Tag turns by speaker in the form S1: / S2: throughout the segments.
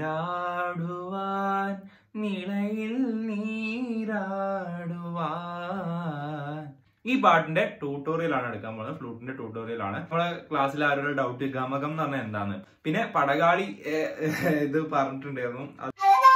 S1: നീരാടുവാൻ നിളയിൽ നീരാടുവാൻ ഈ പാട്ടിന്റെ ട്യൂട്ടോറിയൽ ആണ് എടുക്കാൻ പോകുന്നത് ഫ്ലൂട്ടിന്റെ ട്യൂട്ടോറിയൽ ആണ് നമ്മളെ ക്ലാസ്സിൽ ആരുടെ ഡൗട്ട് ഗമകം എന്ന് പറഞ്ഞാൽ എന്താണ് പിന്നെ പടകാളി ഏഹ്, ഇത് പറഞ്ഞിട്ടുണ്ടായിരുന്നു അത്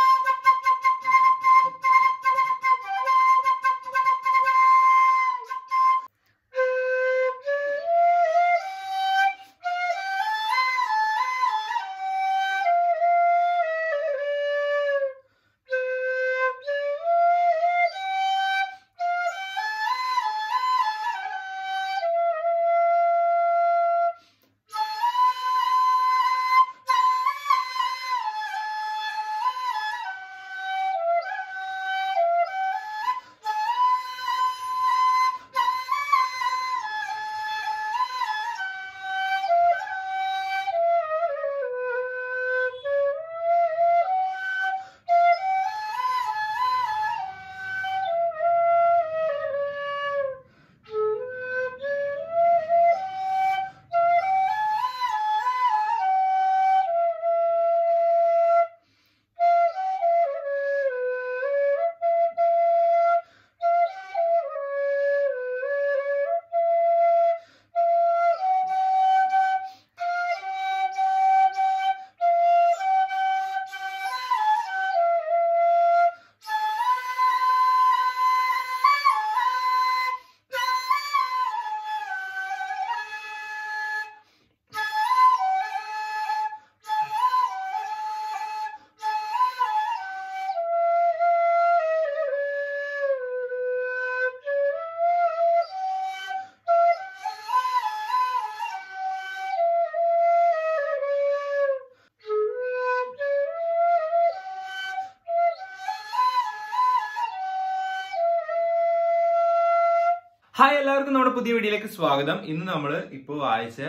S1: ഹായ് എല്ലാവർക്കും നമ്മുടെ പുതിയ വീഡിയോയിലേക്ക് സ്വാഗതം ഇന്ന് നമ്മൾ ഇപ്പോൾ വായിച്ച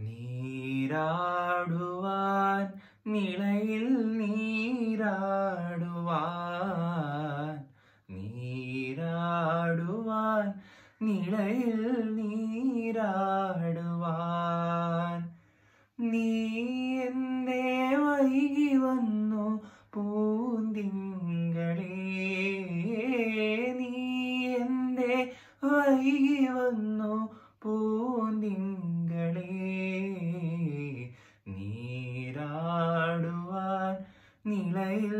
S1: നീരാടുവാൻ നിളയിൽ നീരാടുവാൻ നീരാടുവാൻ നിളയിൽ നീരാടുവാൻ നീ എന്തേ വൈകി വന്നു പൂന്തിങ്കളേ നീ എന്തേ വൈകി വന്നു പൂന്തിങ്കളേ നീരാടുവാൻ നിലയിൽ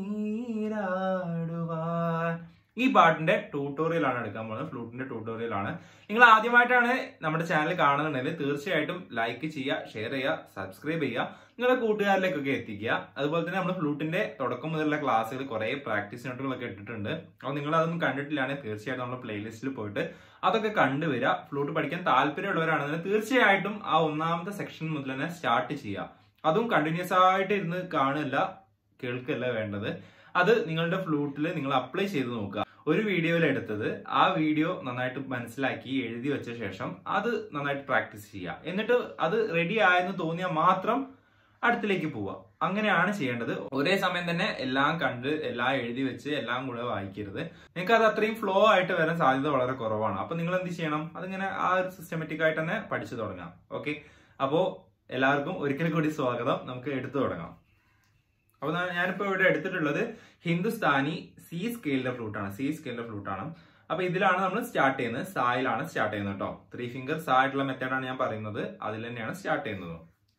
S1: നീരാടുവാൻ ഈ പാട്ടിന്റെ ട്യൂട്ടോറിയൽ ആണ് എടുക്കാൻ പോകുന്നത് ഫ്ലൂട്ടിന്റെ ട്യൂട്ടോറിയൽ ആണ് നിങ്ങൾ ആദ്യമായിട്ടാണ് നമ്മുടെ ചാനൽ കാണുന്നുണ്ടെങ്കിൽ തീർച്ചയായിട്ടും ലൈക്ക് ചെയ്യുക ഷെയർ ചെയ്യുക സബ്സ്ക്രൈബ് ചെയ്യുക നിങ്ങളുടെ കൂട്ടുകാരിലേക്കൊക്കെ എത്തിക്കുക അതുപോലെ തന്നെ നമ്മൾ ഫ്ലൂട്ടിന്റെ തുടക്കം മുതലുള്ള ക്ലാസ്സുകൾ കുറെ പ്രാക്ടീസ് നോട്ടുകളൊക്കെ ഇട്ടിട്ടുണ്ട് അപ്പോൾ നിങ്ങൾ അതൊന്നും കണ്ടിട്ടില്ലാണെങ്കിൽ തീർച്ചയായിട്ടും നമ്മുടെ പ്ലേലിസ്റ്റിൽ പോയിട്ട് അതൊക്കെ കണ്ടുവരിക ഫ്ലൂട്ട് പഠിക്കാൻ താല്പര്യമുള്ളവരാണെന്നുണ്ടെങ്കിൽ തീർച്ചയായിട്ടും ആ ഒന്നാമത്തെ സെക്ഷൻ മുതൽ തന്നെ സ്റ്റാർട്ട് ചെയ്യുക അതും കണ്ടിന്യൂസ് ആയിട്ട് ഇരുന്ന് കാണുകയല്ല കേൾക്കല്ല വേണ്ടത് അത് നിങ്ങളുടെ ഫ്ലൂട്ടിൽ നിങ്ങൾ അപ്ലൈ ചെയ്ത് നോക്കുക ഒരു വീഡിയോയിൽ എടുത്തത് ആ വീഡിയോ നന്നായിട്ട് മനസ്സിലാക്കി എഴുതി വെച്ച ശേഷം അത് നന്നായിട്ട് പ്രാക്ടീസ് ചെയ്യുക എന്നിട്ട് അത് റെഡി ആയെന്ന് തോന്നിയാൽ മാത്രം അടുത്തിലേക്ക് പോവുക അങ്ങനെയാണ് ചെയ്യേണ്ടത് ഒരേ സമയം തന്നെ എല്ലാം കണ്ട് എല്ലാം എഴുതി വെച്ച് എല്ലാം കൂടെ വായിക്കരുത് നിങ്ങൾക്ക് അത് അത്രയും ഫ്ലോ ആയിട്ട് വരാൻ സാധ്യത വളരെ കുറവാണ് അപ്പൊ നിങ്ങൾ എന്ത് ചെയ്യണം അതിങ്ങനെ ആ ഒരു സിസ്റ്റമാറ്റിക് ആയിട്ട് തന്നെ പഠിച്ചു തുടങ്ങാം ഓക്കെ അപ്പോ എല്ലാവർക്കും ഒരിക്കൽ കൂടി സ്വാഗതം നമുക്ക് എടുത്തു തുടങ്ങാം അപ്പൊ ഞാൻ- ഞാനിപ്പോ ഇവിടെ എടുത്തിട്ടുള്ളത് ഹിന്ദുസ്ഥാനി സി സ്കെയിലിന്റെ ഫ്ലൂട്ടാണ് സി സ്കെയിലിന്റെ ഫ്ലൂട്ടാണ് അപ്പൊ ഇതിലാണ് നമ്മൾ സ്റ്റാർട്ട് ചെയ്യുന്നത് സായിലാണ് സ്റ്റാർട്ട് ചെയ്യുന്നത് കേട്ടോ ത്രീ ഫിംഗർ സാ ആയിട്ടുള്ള മെത്തേഡാണ് ഞാൻ പറയുന്നത് അതിൽ തന്നെയാണ് സ്റ്റാർട്ട് ചെയ്യുന്നത്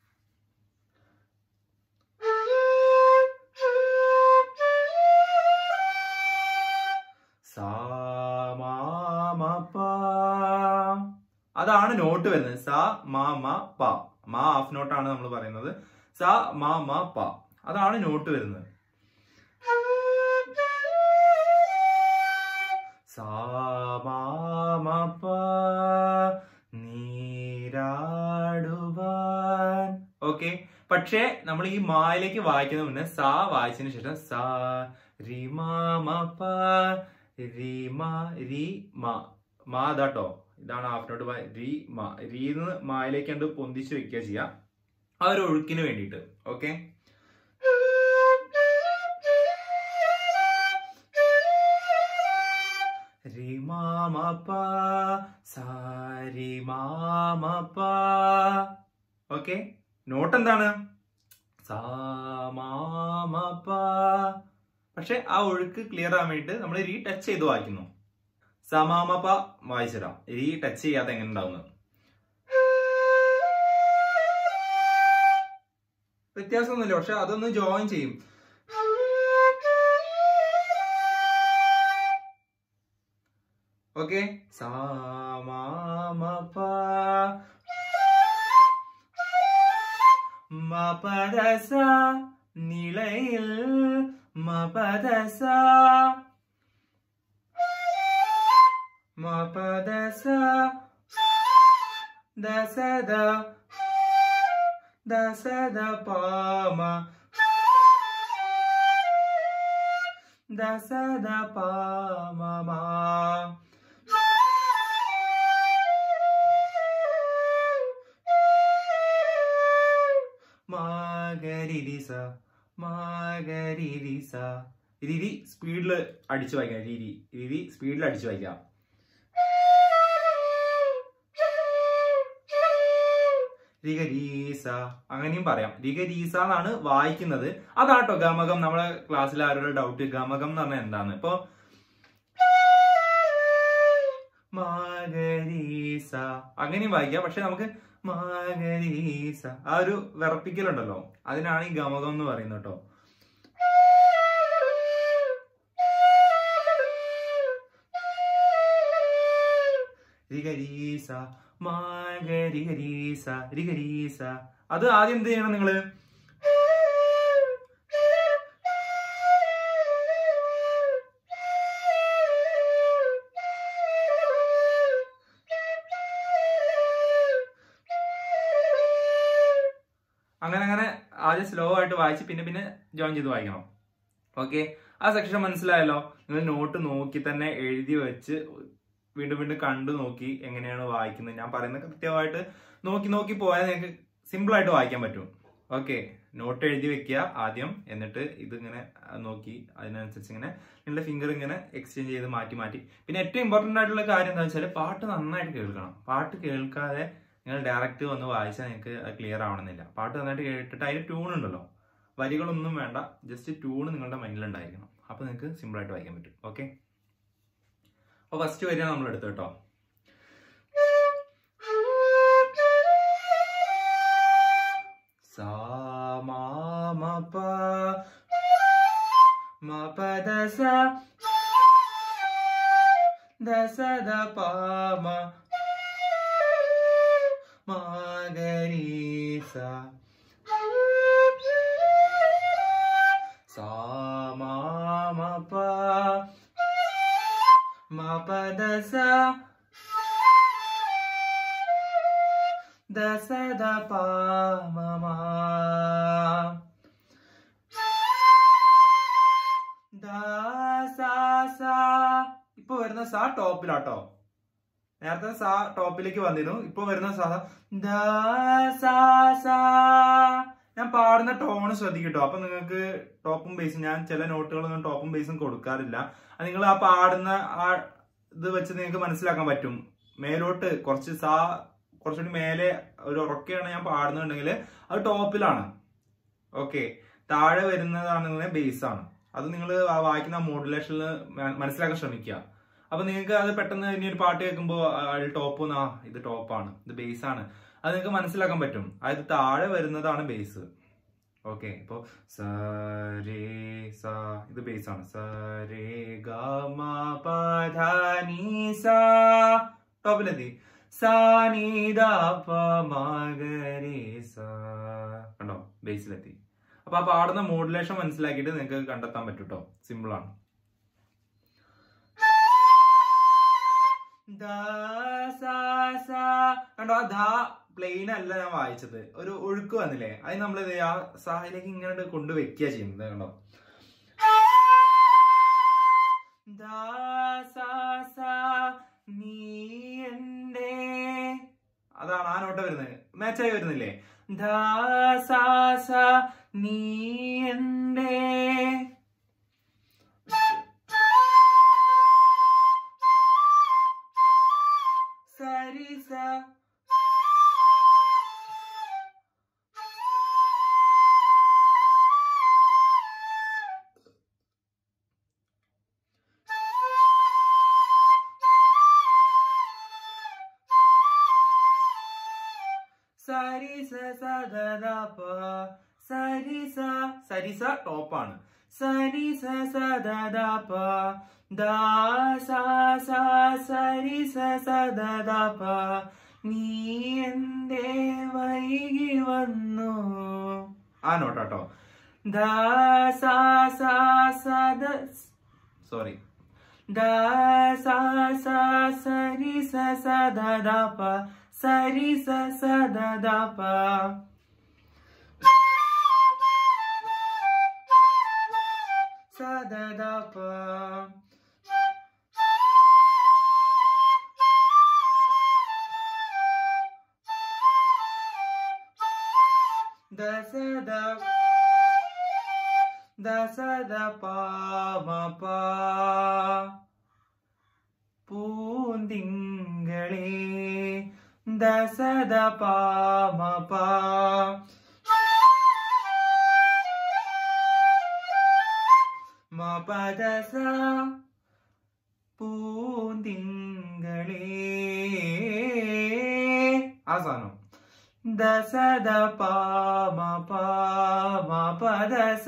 S1: സാ മാ മ പ. അതാണ് നോട്ട് വരുന്നത് സ മ മ പ മാ ഹാഫ് നോട്ടാണ് നമ്മൾ പറയുന്നത് സ മ മ പ അതാണ് നോട്ട് വരുന്നത് സാ മ മ പ നീരാടുവാൻ ഓക്കെ പക്ഷേ നമ്മൾ ഈ മായിലേക്ക് വായിക്കുന്ന മുന്നേ സാ വായിച്ചതിന് ശേഷം സാ രി മാ മ പ രി മ രി മ മാ ഇതാട്ടോ ഇതാണ് ഹാഫ് നോട്ട് വാ- രി മ രീന്ന് മായിലേക്ക് കണ്ട് പൊന്തിച്ച് വെക്കുക ചെയ്യാം ആ ഒരു ഒഴുക്കിന് വേണ്ടിയിട്ട് ഓക്കെ രി മാ മ പ സാ രി മാ മ പ ഓക്കെ നോട്ട് എന്താണ് സാ മാ മ പ പക്ഷെ ആ ഒഴുക്ക് ക്ലിയർ ആവാൻ വേണ്ടിയിട്ട് നമ്മൾ രീ ടച്ച് ചെയ്ത് വായിക്കുന്നു സമാമപ വായിച്ചിടാം രീ ടച്ച് ചെയ്യാതെ എങ്ങനെ ഉണ്ടാവുന്നത് വ്യത്യാസമൊന്നുമില്ല പക്ഷെ അതൊന്ന് ജോയിൻ ചെയ്യും ഓക്കെ സാമാമപ മപദസ നിളയിൽ മപദസ മപദസ ദസദ ദസദ പാമ ദസദ പാമ മാ മാഗരിരിസ മാഗരിരിസ രീതി സ്പീഡിൽ അടിച്ചു വായിക്കാം രീതി രീതി സ്പീഡിൽ അടിച്ചു വായിക്കാം രിഗരീസ അങ്ങനെയും പറയാം രിഗരീസ എന്നാണ് വായിക്കുന്നത് അതാട്ടോ ഗമകം നമ്മളെ ക്ലാസ്സിൽ ആരോട് ഡൗട്ട് ഗമകം എന്ന് പറഞ്ഞാൽ എന്താണ് ഇപ്പൊ മാഗരീസ അങ്ങനെയും വായിക്കാം പക്ഷെ നമുക്ക് മാഗരീസ ആ ഒരു വിറപ്പിക്കലുണ്ടല്ലോ അതിനാണ് ഈ ഗമകം എന്ന് പറയുന്നത് കേട്ടോ രിഗരീസ മാഗരിഗരീസ രിഗരീസ അത് ആദ്യം എന്ത് ചെയ്യണം നിങ്ങള് അങ്ങനെ അങ്ങനെ ആദ്യം സ്ലോ ആയിട്ട് വായിച്ച് പിന്നെ പിന്നെ ജോയിൻ ചെയ്ത് വായിക്കണം ഓക്കെ ആ സെക്ഷൻ മനസ്സിലായല്ലോ നിങ്ങൾ നോട്ട് നോക്കി തന്നെ എഴുതി വെച്ച് വീണ്ടും വീണ്ടും കണ്ടു നോക്കി എങ്ങനെയാണ് വായിക്കുന്നത് ഞാൻ പറയുന്നത് കൃത്യമായിട്ട് നോക്കി നോക്കി പോയാൽ നിങ്ങൾക്ക് സിമ്പിൾ ആയിട്ട് വായിക്കാൻ പറ്റും ഓക്കെ നോട്ട് എഴുതി വെക്കുക ആദ്യം എന്നിട്ട് ഇതിങ്ങനെ നോക്കി അതിനനുസരിച്ച് ഇങ്ങനെ നിങ്ങളുടെ ഫിംഗർ ഇങ്ങനെ എക്സ്ചേഞ്ച് ചെയ്ത് മാറ്റി മാറ്റി പിന്നെ ഏറ്റവും ഇമ്പോർട്ടന്റ് ആയിട്ടുള്ള കാര്യം എന്താ വെച്ചാൽ പാട്ട് നന്നായിട്ട് കേൾക്കണം പാട്ട് കേൾക്കാതെ നിങ്ങൾ ഡയറക്റ്റ് വന്ന് വായിച്ചാൽ നിങ്ങൾക്ക് ക്ലിയർ ആവണമെന്നില്ല പാട്ട് നന്നായിട്ട് കേട്ടിട്ട് അതിൽ ട്യൂൺ ഉണ്ടല്ലോ വരികളൊന്നും വേണ്ട ജസ്റ്റ് ട്യൂൺ നിങ്ങളുടെ മൈൻഡിൽ ഉണ്ടായിരിക്കണം അപ്പോൾ നിങ്ങൾക്ക് സിമ്പിൾ ആയിട്ട് വായിക്കാൻ പറ്റും ഓക്കെ അപ്പോൾ ഫസ്റ്റ് വരിയാണ് നമ്മൾ എടുത്തു കേട്ടോ സാ മാ മ പ മ പ ദ സ ദ സ ദ പ മ മ ഗ രി സ സാ മാ മ പ മ പ ദ സ ദ സ ദ പ മ മ ദ സ സ ഇപ്പൊ വരുന്ന സ ടോപ്പിലാട്ടോ നേരത്തെ സ ടോപ്പിലേക്ക് വന്നിരുന്നു ഇപ്പൊ വരുന്ന സ ദ സ സ ഞാൻ പാടുന്ന ടോൺ ശ്രദ്ധിക്കട്ടോ അപ്പൊ നിങ്ങൾക്ക് ടോപ്പും ബേസും ഞാൻ ചില നോട്ടുകളൊന്നും ടോപ്പും ബേസും കൊടുക്കാറില്ല അത് നിങ്ങൾ ആ പാടുന്ന ആ ഇത് വെച്ച് നിങ്ങൾക്ക് മനസ്സിലാക്കാൻ പറ്റും മേലോട്ട് കുറച്ച് സാ കുറച്ചുകൂടി മേലെ ഒരു ഉറക്കെയാണ് ഞാൻ പാടുന്നുണ്ടെങ്കിൽ അത് ടോപ്പിലാണ് ഓക്കെ താഴെ വരുന്നതാണെങ്കിൽ ബേസ് ആണ് അത് നിങ്ങൾ വായിക്കുന്ന മോഡുലേഷനിൽ മനസ്സിലാക്കാൻ ശ്രമിക്കുക അപ്പൊ നിങ്ങൾക്ക് അത് പെട്ടെന്ന് ഇനി ഒരു പാട്ട് കേൾക്കുമ്പോൾ ടോപ്പ് ആ ഇത് ടോപ്പാണ് ഇത് ബേസ് ആണ് അത് നിങ്ങൾക്ക് മനസ്സിലാക്കാൻ പറ്റും അതായത് താഴെ വരുന്നതാണ് ബേസ് ഓക്കെ ഇപ്പോ സ രേ സ ഇത് ബേസ് ആണ് സ രേ ഗ മ പ ധ നീ സ ടോപ്പിലെത്തി സ നീ ദ പ മ ഗ രേ സ കണ്ടോ ബേസിലെത്തി അപ്പൊ ആ പാടുന്ന മോഡുലേഷൻ മനസ്സിലാക്കിയിട്ട് നിങ്ങൾക്ക് കണ്ടെത്താൻ പറ്റും കേട്ടോ സിമ്പിൾ ആണ് ദ സ സ കണ്ടോ ആ ധ പ്ലെയിൻ അല്ല ഞാൻ വായിച്ചത് ഒരു ഒഴുക്ക് വന്നില്ലേ അത് നമ്മൾ ആ സാഹിലേക്ക് ഇങ്ങനെ കൊണ്ട് വെക്കുക ചെയ്യുന്നത് കണ്ടോ ദ സ സ നീ എന്റെ അതാണ് ആ നോട്ട് വരുന്നത് മാച്ചായി വരുന്നില്ലേ ദ സ സ നീ എന്റെ സരി സ സ ദ ദ പ സരി സ സരി സ ടോപ്പാണ് സരി സ സ ദ ദ പ ദ സ സ സരി സ സ ദ ദ പ നീ എന്തേ വൈകി വന്നു ആ നോട്ടാട്ടോ ദ സ സ സ ദ സോറി ദ സ സ സരി സ സ ദ ദ പ സരി സ സ ദ ദ പ സ ദ ദ പ ദ സ ദ ദ സ ദ പ മ പ പൂന്തിങ്കളേ ദസദ പാമ പാ മപദസ പൂന്തിങ്കളേ ആ സാധനം ദസദ പാമ പാമ പദസ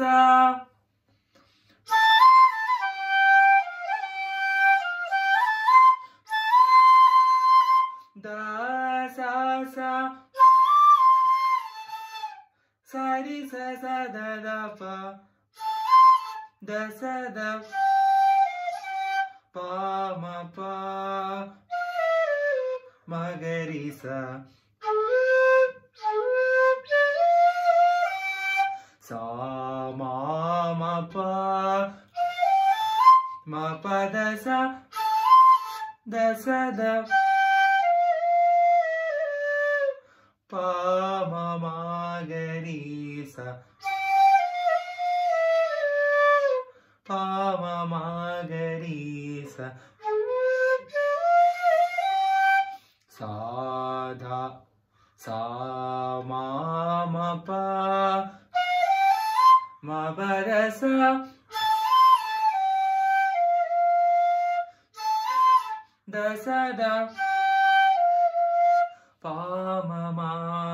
S1: da sa sa sa ri sa sa da da pa da sa da pa ma pa ma ga ri sa sa ma ma pa ma pa da sa da sa da പാമമാഗരീസ പാമമാഗരീസ സാധ സാമാമ മപരസ ദസദ പാമമാ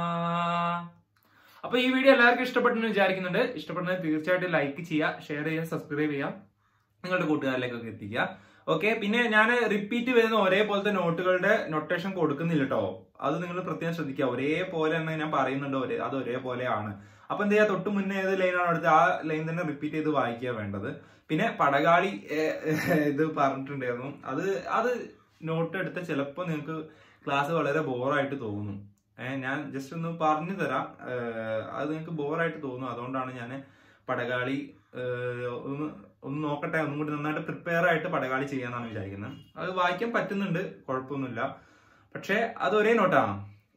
S1: അപ്പൊ ഈ video എല്ലാവർക്കും ഇഷ്ടപ്പെട്ടെന്ന് വിചാരിക്കുന്നുണ്ട് ഇഷ്ടപ്പെടുന്നത് തീർച്ചയായിട്ടും like ചെയ്യുക share ചെയ്യുക സബ്സ്ക്രൈബ് ചെയ്യുക നിങ്ങളുടെ കൂട്ടുകാരിലേക്കൊക്കെ എത്തിക്കുക ഓക്കെ പിന്നെ ഞാൻ റിപ്പീറ്റ് വരുന്ന ഒരേപോലത്തെ നോട്ടുകളുടെ നൊട്ടേഷൻ കൊടുക്കുന്നില്ല കേട്ടോ അത് നിങ്ങൾ പ്രത്യേകം ശ്രദ്ധിക്കുക ഒരേപോലെ തന്നെ ഞാൻ പറയുന്നുണ്ട് ഒരേ അത് ഒരേപോലെയാണ് അപ്പൊ എന്ത് ചെയ്യുക തൊട്ട് മുന്നേ ഏത് ലൈനാണ് എടുത്ത് ആ ലൈൻ തന്നെ റിപ്പീറ്റ് ചെയ്ത് വായിക്കുക വേണ്ടത് പിന്നെ പടകാളി ഏഹ്, ഇത് പറഞ്ഞിട്ടുണ്ടായിരുന്നു അത് അത് നോട്ട് എടുത്ത ചിലപ്പോൾ നിങ്ങൾക്ക് ക്ലാസ് വളരെ ബോറായിട്ട് തോന്നും ഏഹ് ഞാൻ ജസ്റ്റ് ഒന്ന് പറഞ്ഞു തരാം ഏഹ് അത് നിങ്ങൾക്ക് ബോറായിട്ട് തോന്നും അതുകൊണ്ടാണ് ഞാൻ പടകാളി ഏഹ് ഒന്ന് ഒന്ന് നോക്കട്ടെ ഒന്നും കൂടി നന്നായിട്ട് പ്രിപ്പയർ ആയിട്ട് പടകാളി ചെയ്യാന്നാണ് വിചാരിക്കുന്നത് അത് വായിക്കാൻ പറ്റുന്നുണ്ട് കുഴപ്പമൊന്നുമില്ല പക്ഷെ അത് ഒരേ നോട്ടാണ്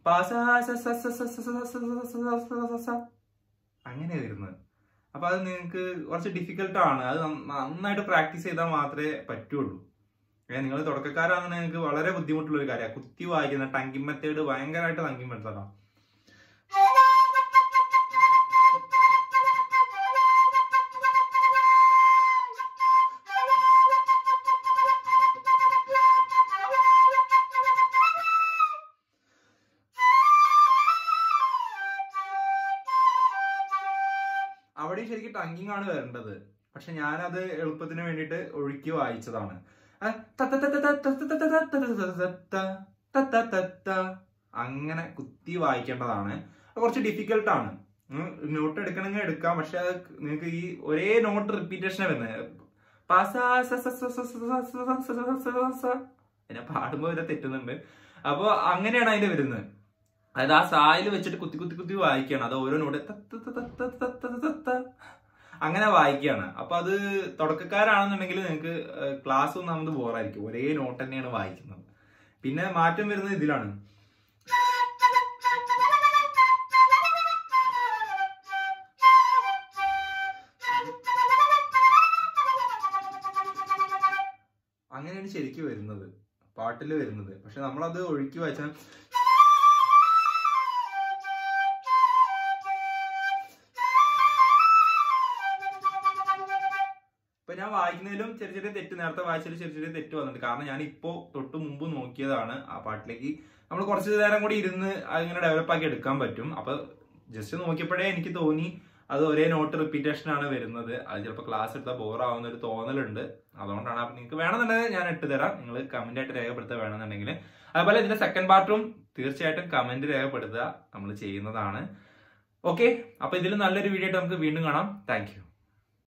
S1: അങ്ങനെ വരുന്നത് അപ്പൊ അത് നിങ്ങൾക്ക് കുറച്ച് ഡിഫിക്കൽട്ട് ആണ് അത് നന്ന- നന്നായിട്ട് പ്രാക്ടീസ് ചെയ്താൽ മാത്രമേ പറ്റുള്ളൂ ഏ നിങ്ങൾ തുടക്കക്കാരാണെന്ന് നിങ്ങൾക്ക് വളരെ ബുദ്ധിമുട്ടുള്ള ഒരു കാര്യമാണ് കുത്തി വായിക്കുന്ന ടങ്കിങ് മെത്തേഡ് ഭയങ്കരമായിട്ട് ടങ്കിങ് മെത്തേഡാണ് അവിടെ ശരിക്കും ടങ്കിങ് ആണ് വരേണ്ടത് പക്ഷെ ഞാനത് എളുപ്പത്തിന് വേണ്ടിയിട്ട് ഒഴുക്കി വായിച്ചതാണ് ആ, ത ത ത ത ത ത ത ത ത ത ത ത ത ത ത ത ത. അങ്ങനെ കുത്തി വായിക്കേണ്ടതാണ് അത് കുറച്ച് ഡിഫിക്കൽട്ട് ആണ് നോട്ട് എടുക്കണമെങ്കിൽ എടുക്കാം പക്ഷെ അത് നിങ്ങൾക്ക് ഈ ഒരേ നോട്ട് റിപ്പീറ്റേഷനെ വരുന്നത് പാസാ സ സ സ സ സ സ സ സ സ സ സ സ സ. പിന്നെ പാടുമ്പോ വരെ തെറ്റുന്നുണ്ട് അപ്പൊ അങ്ങനെയാണ് അതിന്റെ വരുന്നത് അതായത് ആ സായിൽ വെച്ചിട്ട് കുത്തി കുത്തി കുത്തി വായിക്കുകയാണ് അത് ഓരോ നോട്ട് ത ത ത ത ത ത ത ത ത. അങ്ങനെ വായിക്കുകയാണ് അപ്പൊ അത് തുടക്കക്കാരാണെന്നുണ്ടെങ്കിൽ നിങ്ങൾക്ക് ക്ലാസ് ഒന്നും നമുക്ക് ബോറായിരിക്കും ഒരേ നോട്ട് തന്നെയാണ് വായിക്കുന്നത് പിന്നെ മാറ്റം വരുന്നത് ഇതിലാണ് അങ്ങനെയാണ് ശരിക്കും വരുന്നത് പാട്ടിൽ വരുന്നത് പക്ഷെ നമ്മളത് ഒഴുക്കി വായിച്ചാൽ ഇപ്പൊ ഞാൻ വായിക്കുന്നതിലും ചെറിയ ചെറിയ തെറ്റ് നേരത്തെ വായിച്ചതിൽ ചെറിയ ചെറിയ തെറ്റ് വന്നിട്ടുണ്ട് കാരണം ഞാൻ ഇപ്പോ തൊട്ട് മുമ്പ് നോക്കിയതാണ് ആ പാട്ടിലേക്ക് നമ്മൾ കുറച്ച് നേരം കൂടി ഇരുന്ന് അതിങ്ങനെ ഡെവലപ്പ് ആക്കി എടുക്കാൻ പറ്റും അപ്പൊ ജസ്റ്റ് നോക്കിയപ്പോഴേ എനിക്ക് തോന്നി അത് ഒരേ നോട്ട് റിപ്പീറ്റേഷൻ ആണ് വരുന്നത് അത് ചിലപ്പോൾ ക്ലാസ് എടുത്താൽ ബോറാവുന്ന ഒരു തോന്നലുണ്ട് അതുകൊണ്ടാണ് അപ്പൊ നിങ്ങൾക്ക് വേണമെന്നുണ്ടെങ്കിൽ ഞാൻ ഇട്ട് തരാം നിങ്ങൾ കമന്റ് ആയിട്ട് രേഖപ്പെടുത്തുക വേണമെന്നുണ്ടെങ്കിൽ അതുപോലെ ഇതിന്റെ സെക്കൻഡ് പാർട്ടും തീർച്ചയായിട്ടും കമന്റ് രേഖപ്പെടുത്തുക നമ്മൾ ചെയ്യുന്നതാണ് ഓക്കെ അപ്പൊ ഇതിൽ നല്ലൊരു വീഡിയോ ആയിട്ട് നമുക്ക് വീണ്ടും കാണാം താങ്ക്